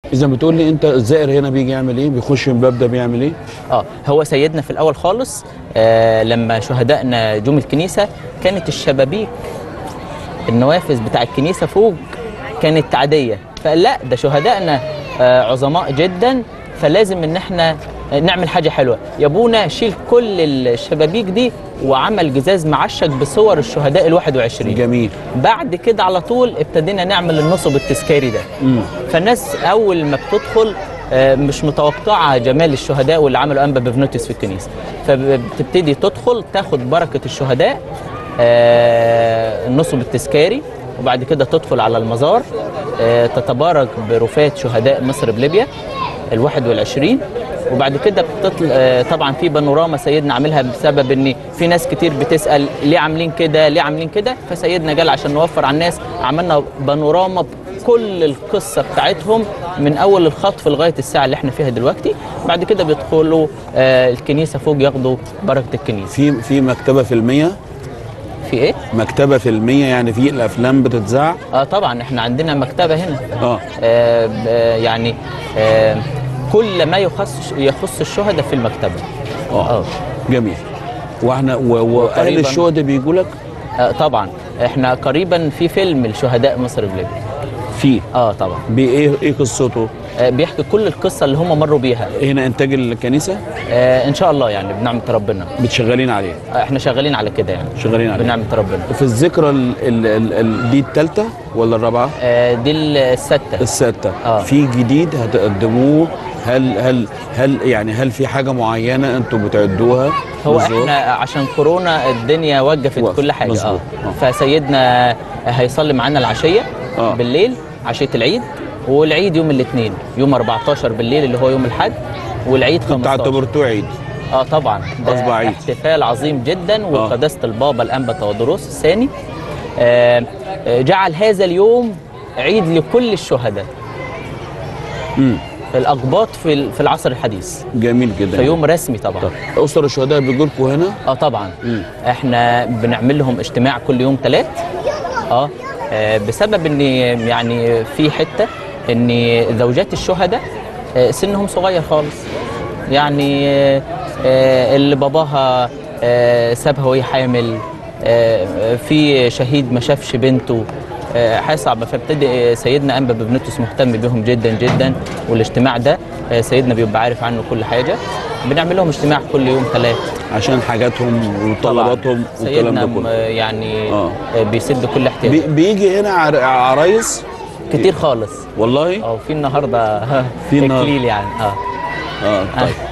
اذا بتقول لي انت الزائر هنا بيجي يعمل ايه بيخش من الباب ده بيعمل ايه اه هو سيدنا في الاول خالص آه لما شهدائنا جم الكنيسه كانت الشبابيك النوافذ بتاع الكنيسه فوق كانت عاديه فقال لا ده شهدائنا آه عظماء جدا فلازم ان احنا نعمل حاجه حلوه يا ابونا شيل كل الشبابيك دي وعمل جزاز معشق بصور الشهداء ال 21 جميل بعد كده على طول ابتدينا نعمل النصب التذكاري ده مم. فالناس اول ما بتدخل آه، مش متوقعه جمال الشهداء واللي عملوا انبا بفنوتس في الكنيسه فبتبتدي تدخل تاخد بركه الشهداء آه، النصب التذكاري وبعد كده تدخل على المزار آه، تتبارك برفات شهداء مصر بليبيا ال 21 وبعد كده بتطل... آه، طبعا في بانوراما سيدنا عاملها بسبب ان في ناس كتير بتسال ليه عاملين كده ليه عاملين كده فسيدنا جال عشان نوفر على الناس عملنا بانوراما بكل القصه بتاعتهم من اول الخطف لغايه الساعه اللي احنا فيها دلوقتي بعد كده بيدخلوا آه، الكنيسه فوق ياخدوا بركه الكنيسه في في مكتبه فيلميه في ايه مكتبه فيلميه يعني في الافلام بتتذاع اه طبعا احنا عندنا مكتبه هنا اه آه ب- آه، يعني آه كل ما يخص يخص الشهداء في المكتبه اه اه جميل واحنا و- واهل وقريباً. الشهداء بيجوا لك آه، طبعا احنا قريبا في فيلم لشهداء مصر بليبيا في اه طبعا بايه ايه قصته آه بيحكي كل القصه اللي هم مروا بيها هنا انتاج الكنيسه آه ان شاء الله يعني بنعمه ربنا بتشغلين عليه آه احنا شغالين على كده يعني شغالين عليه بنعمه ربنا في الذكرى ال ال ال ال دي الثالثه ولا الرابعه آه دي السته السادسه آه. في جديد هتقدموه هل هل هل يعني هل في حاجه معينه انتم بتعدوها هو بالظبط؟ احنا عشان كورونا الدنيا وقفت وقف. كل حاجه مظبوط. اه فسيدنا هيصلي معانا العشيه آه. بالليل عشيه العيد والعيد يوم الاثنين يوم 14 بالليل اللي هو يوم الاحد والعيد انتوا 15 اعتبرتوه عيد اه طبعا ده أصبح عيد. احتفال عظيم جدا وقداسه البابا الانبا تودروس الثاني آه آه، جعل هذا اليوم عيد لكل الشهداء امم الاقباط في ال- في العصر الحديث جميل جدا فيوم رسمي طبعا طب اسر الشهداء بيجوا لكم هنا اه طبعا مم. احنا بنعمل لهم اجتماع كل يوم ثلاث اه آه، بسبب ان يعني في حته ان زوجات الشهداء آه، سنهم صغير خالص يعني آه، آه، اللي باباها آه، سابها وهي حامل آه، في شهيد ما شافش بنته آه، حاجه صعبه فابتدي سيدنا انبا ببنتس مهتم بهم جدا جدا والاجتماع ده آه، سيدنا بيبقى عارف عنه كل حاجه بنعمل لهم اجتماع كل يوم ثلاث عشان حاجاتهم وطلباتهم والكلام سيدنا ده م- كله يعني آه. آه. بيسد كل احتياج بي بيجي هنا عر- عرايس كتير خالص والله اه في النهارده في النهاردة. اكليل يعني اه اه طيب